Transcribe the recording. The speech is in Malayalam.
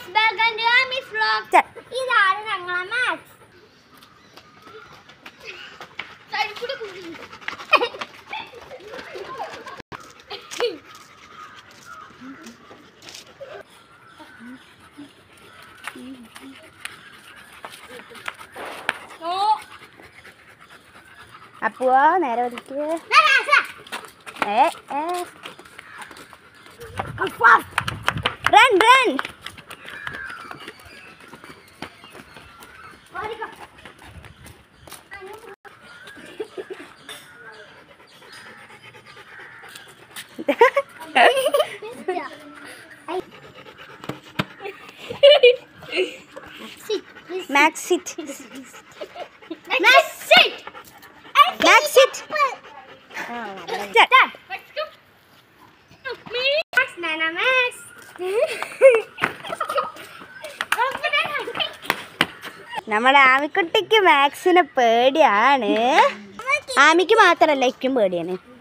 വെൽക്കം ടു ആമിസ് വ്ലോഗ് ച- ഇതാണ് ഞങ്ങളെ മാക്സ് അപ്പോ നേരെ വലിക്ക് ഏ ഏ run run Max sit Max sit നമ്മുടെ ആമിക്കുട്ടിക്ക് മാക്സിനെ പേടിയാണ് ആമിക്ക് മാത്രല്ല എനിക്കും പേടിയാണ്